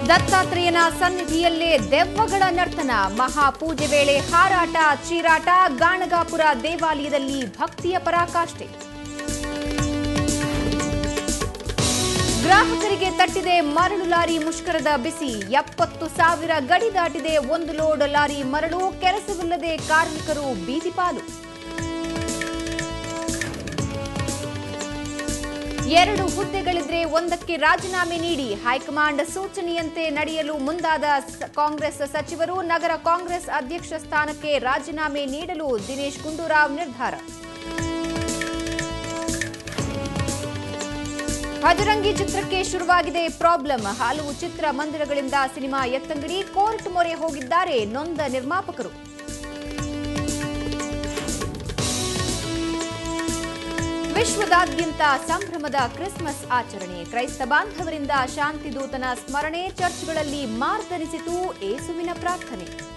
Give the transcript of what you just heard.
ದತ್ತಾತ್ರೇಯನ ಸನ್ನಿಧಿಯಲ್ಲೇ ದೆವ್ವಗಳ ನರ್ತನ ಮಹಾಪೂಜೆ ವೇಳೆ ಹಾರಾಟ ಚೀರಾಟ ಗಾಣಗಾಪುರ ದೇವಾಲಯದಲ್ಲಿ ಭಕ್ತಿಯ ಪರಾಕಾಷ್ಠೆ ಗ್ರಾಹಕರಿಗೆ ತಟ್ಟಿದೆ ಮರಳು ಲಾರಿ ಮುಷ್ಕರದ ಬಿಸಿ ಎಪ್ಪತ್ತು ಸಾವಿರ ಗಡಿ ದಾಟಿದೆ ಒಂದು ಲೋಡ್ ಲಾರಿ ಮರಳು ಕೆಲಸವಿಲ್ಲದೆ ಕಾರ್ಮಿಕರು ಬೀದಿಪಾಲು ಎರಡು ಹುದ್ದೆಗಳಿದ್ರೆ ಒಂದಕ್ಕೆ ರಾಜೀನಾಮೆ ನೀಡಿ ಹೈಕಮಾಂಡ್ ಸೂಚನೆಯಂತೆ ನಡೆಯಲು ಮುಂದಾದ ಸ- ಕಾಂಗ್ರೆಸ್ ಸಚಿವರು ನಗರ ಕಾಂಗ್ರೆಸ್ ಅಧ್ಯಕ್ಷ ಸ್ಥಾನಕ್ಕೆ ರಾಜೀನಾಮೆ ನೀಡಲು ದಿನೇಶ್ ಗುಂಡೂರಾವ್ ನಿರ್ಧಾರ ಭಜರಂಗಿ ಚಿತ್ರಕ್ಕೆ ಶುರುವಾಗಿದೆ ಪ್ರಾಬ್ಲಮ್ ಹಲವು ಚಿತ್ರ ಮಂದಿರಗಳಿಂದ ಸಿನಿಮಾ ಎತ್ತಂಗಡಿ ಕೋರ್ಟ್ ಮೊರೆ ಹೋಗಿದ್ದಾರೆ ನೊಂದ ನಿರ್ಮಾಪಕರು ವಿಶ್ವದಾದ್ಯಂತ ಸಂಭ್ರಮದ ಕ್ರಿಸ್ಮಸ್ ಆಚರಣೆ ಕ್ರೈಸ್ತ ಬಾಂಧವರಿಂದ ಶಾಂತಿದೂತನ ಸ್ಮರಣೆ ಚರ್ಚ್ಗಳಲ್ಲಿ ಮಾರ್ದನಿಸಿತು ಏಸುವಿನ ಪ್ರಾರ್ಥನೆ